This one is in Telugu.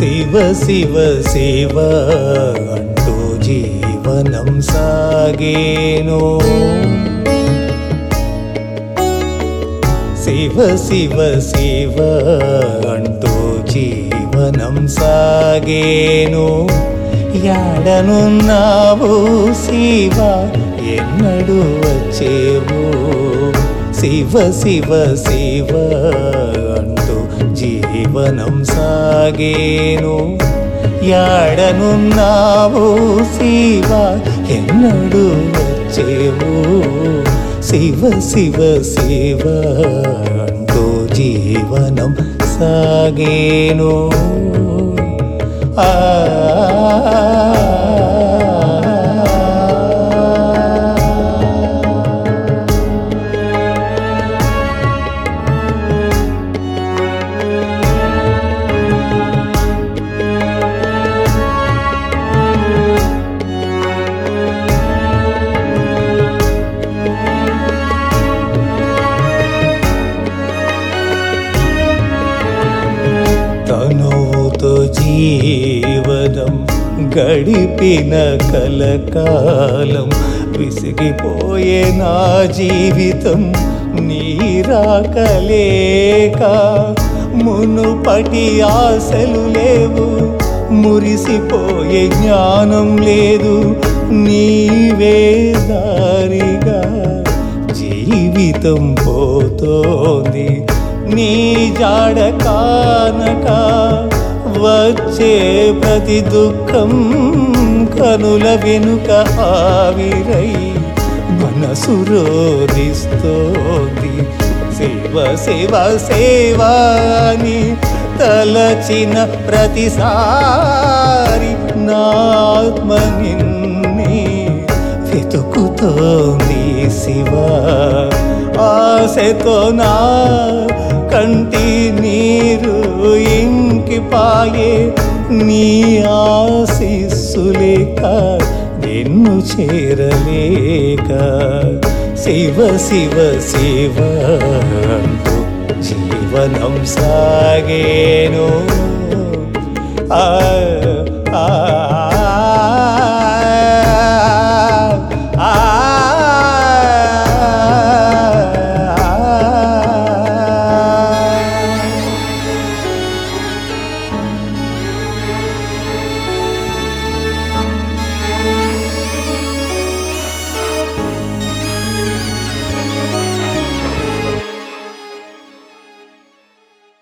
శివ శివ శివ అంటూ జీవనం సాగేను శివ శివ శివ అంటూ జీవనం సాగేను యాడనున్నావు శివ ఎన్నడు వచ్చేవు శివ శివ శివ అంటూ జీవనం సాగేను యాడనున్నావు శివ ఎన్నడు వచ్చేవు శివ శివ శివ అంటూ జీవనం సాగేను ఆ తనువుతో జీవనం గడిపిన కలకాలం విసిగిపోయే నా జీవితం నీరాకలేక మునుపటి ఆశలు లేవు మురిసిపోయే జ్ఞానం లేదు నీవే దారిగా జీవితం పోతోంది నీ జాడ కానక వచ్చే ప్రతి దుఃఖం కనుల వెనుక ఆవిరై మనసు రోధిస్తోంది సేవ సేవ సేవాని తలచిన ప్రతిసారి నా ఆత్మ నిన్నే వెతుకుతోంది శివ ఆశతో నా కంటి నీరు ఇంకిపాయే నీ ఆశీస్సులేక నిన్ను చేరలేక శివ శివ శివ అంటూ జీవనం సాగేను ఆ